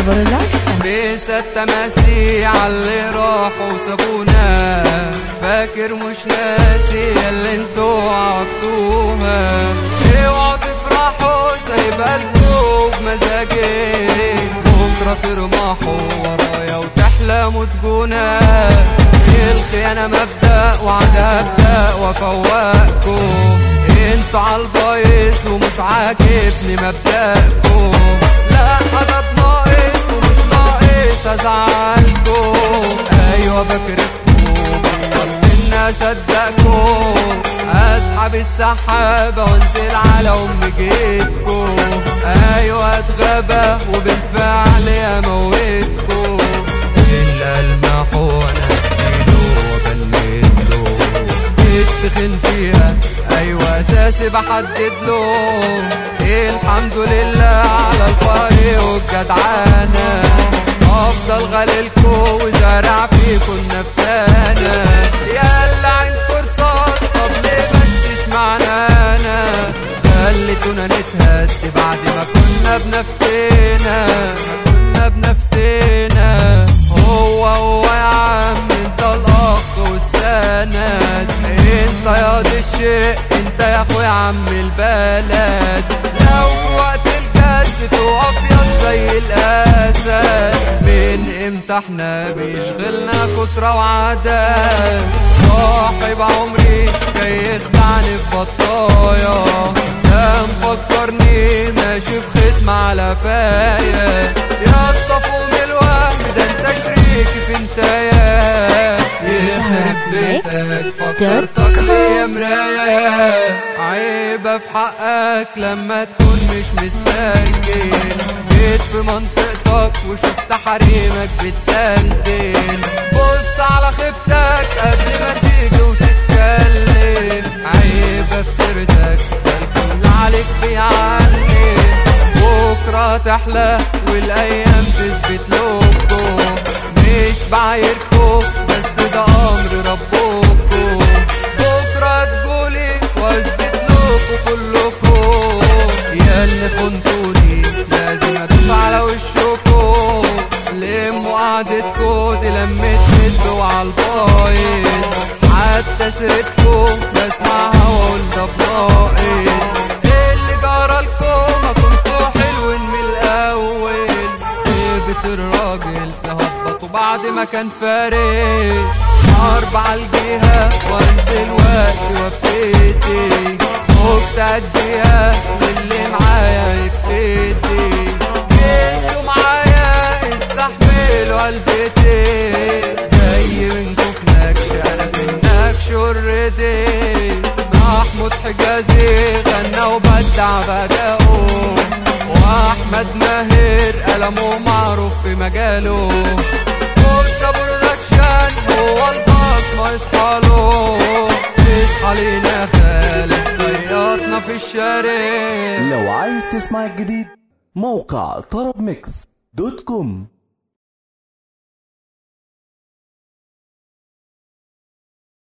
برودكشن بيسا التماسي عاللي راحوا وسابونا فاكر مش ناسي اللي انتوا عطوها اوعوا تفرحوا سايبالكوا بمزاجي بكرة ترمحوا ورايا وتحلموا تجونا الخيانة مبدأ وعدها ابدأ وافوقكوا انتوا عالبايظ ومش عاجبني مبدأكوا لا ادب ناقص ومش ناقص ازعلكوا ايوه بكرفكوا بطلت اني اصدقكوا اسحب السحابة وانزل على ام جيتكوا ايوه اتغابى وبالفعل اموتكوا الا المحو انا اديله وبلدله اتخن فيها ايوه اساسي بحدد له الحمد لله على الفريق والجدعانه افضل غاللكوا وزارع فيكوا النفسانه يلا عندكوا رصاص طب ليه بس اشمعنانا خليتونا نتهد بعد ما كنا بنفسنا كنا بنفسنا هو هو يا عم انت الاخ والسند انت يا دي الشيء انت يا اخويا عم البلد لو في وقت الجد تقف ياض زي الاسد من امتى احنا بيشغلنا كترة وعدد صاحب عمري جاي يخدعني في بطايا ده مفكرني ماشي في ختم على فايا يا الصفوم الوهم ده انت شريكي في انتايا يخرب بيتك فكرتك ليا مراية عيبة في حقك لما تكون مش مسترجل جيت في منطقتك وشفت حريمك بتسندل بص على خيبتك قبل ما تيجي وتتكلم عيبة في سيرتك ده الكل عليك بيعلم بكرة تحلى والأيام تثبت لكم مش بعايركم بس ده أمر ربكم بكرة تقولي واثبت لكم كلكم يا اللي خنتوني لازم ادوس على وشكم لموا قعدتكم دي لمت هدوا عالبايظ حتى سيرتكم بسمعها واقول ده بناقص اللي جرالكم ما كنتوا حلوين من الاول هيبة الراجل تهبطوا بعد ما كان فارق حرب عالجيها وانزل وقتي وابتدي خفت اديها للي معايا يبتدي جيتوا معايا استحملوا قلبتي جاي منكم في نكش انا في النكش اوريدي محمود حجازي غنى وبدع بدأه واحمد ماهر قلمه معروف في مجاله كوتا برودكشن هو البصمة يصحاله اصحى لينا خالد صيادنا في الشارع لو عايز تسمع الجديد موقع طرب ميكس دوت كوم